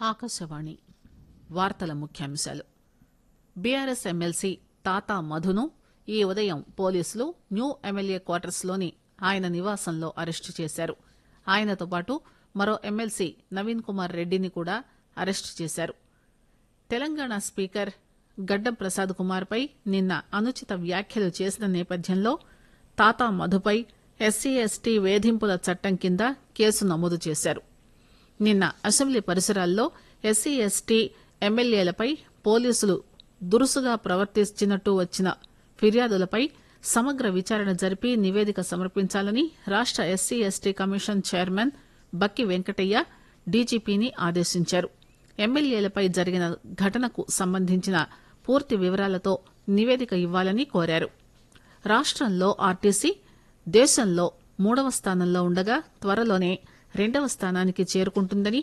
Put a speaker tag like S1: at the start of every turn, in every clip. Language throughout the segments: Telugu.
S1: ఆకాశవాణి వార్తల ముఖ్యాంశాలు బీఆర్ఎస్ ఎమ్మెల్సీ తాతా మధును ఈ ఉదయం పోలీసులు న్యూ ఎమ్మెల్యే క్వార్టర్స్ లోని ఆయన నివాసంలో అరెస్టు చేశారు ఆయనతో పాటు మరో ఎమ్మెల్సీ నవీన్ కుమార్ రెడ్డిని కూడా అరెస్టు చేశారు తెలంగాణ స్పీకర్ గడ్డం ప్రసాద్ కుమార్ పై నిన్న అనుచిత వ్యాఖ్యలు చేసిన నేపథ్యంలో తాతా మధుపై ఎస్సీ ఎస్టీ వేధింపుల చట్టం కింద కేసు నమోదు చేశారు నిన్న అసెంబ్లీ పరిసరాల్లో ఎస్సీ ఎస్టీ ఎమ్మెల్యేలపై పోలీసులు దురుసుగా ప్రవర్తించినట్టు వచ్చిన ఫిర్యాదులపై సమగ్ర విచారణ జరిపి నివేదిక సమర్పించాలని రాష్ట SC ST commission chairman Bakki Venkataiah డీజీపీని ఆదేశించారు ఎమ్మెల్యేలపై జరిగిన ఘటనకు సంబంధించిన పూర్తి వివరాలతో నివేదిక ఇవ్వాలని కోరారు రాష్టంలో ఆర్టీసీ దేశంలో మూడవ స్థానంలో ఉండగా త్వరలోనే రెండవ స్థానానికి చేరుకుంటుందని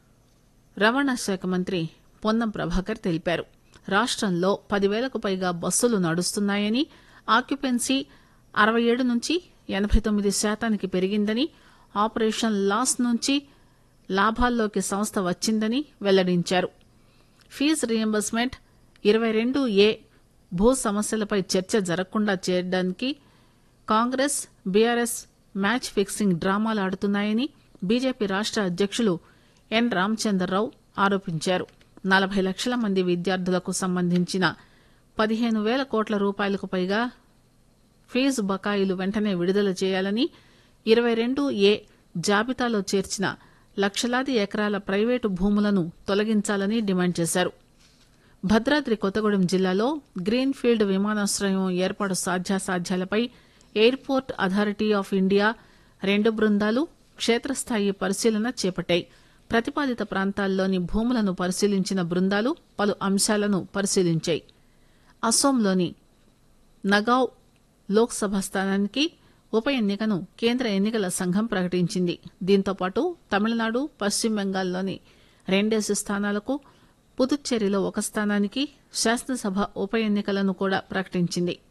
S1: రవాణా శాఖ మంత్రి పొన్నం ప్రభాకర్ తెలిపారు రాష్టంలో పదివేలకు పైగా బస్సులు నడుస్తున్నాయని ఆక్యుపెన్సీ అరవై ఏడు నుంచి ఎనబై తొమ్మిది శాతానికి పెరిగిందని ఆపరేషన్ లాస్ నుంచి లాభాల్లోకి సంస్థ వచ్చిందని వెల్లడించారు ఫీజు రియంబర్స్మెంట్ ఇరవై రెండు ఏ భూ సమస్యలపై చర్చ జరగకుండా చేయడానికి కాంగ్రెస్ బీఆర్ఎస్ మ్యాచ్ ఫిక్సింగ్ డ్రామాలు ఆడుతున్నాయని బీజేపీ రాష్ట అధ్యకులు ఎన్ రామచంద్రరావు ఆరోపించారు నలభై లక్షల మంది విద్యార్థులకు సంబంధించిన పదిహేను వేల కోట్ల రూపాయలకు పైగా ఫీజు బకాయిలు వెంటనే విడుదల చేయాలని ఇరవై రెండు ఏ జాబితాలో చేర్చిన లక్షలాది ఎకరాల ప్రైవేటు భూములను తొలగించాలని డిమాండ్ చేశారు భద్రాద్రి కొత్తగూడెం జిల్లాలో గ్రీన్ ఫీల్డ్ విమానాశ్రయం ఏర్పాటు సాధ్యాసాధ్యాలపై ఎయిర్పోర్ట్ అథారిటీ ఆఫ్ ఇండియా రెండు బృందాలు క్షేత్రస్థాయి పరిశీలన చేపట్టాయి ప్రతిపాదిత ప్రాంతాల్లోని భూములను పరిశీలించిన బృందాలు పలు అంశాలను పరిశీలించాయి అస్సోంలోని నగావ్ లోక్సభ స్థానానికి ఉప ఎన్నికను కేంద్ర ఎన్నికల సంఘం ప్రకటించింది దీంతో పాటు తమిళనాడు పశ్చిమ బెంగాల్లోని రెండేసి స్థానాలకు పుదుచ్చేరిలో ఒక స్థానానికి శాసనసభ ఉప ఎన్నికలను కూడా ప్రకటించింది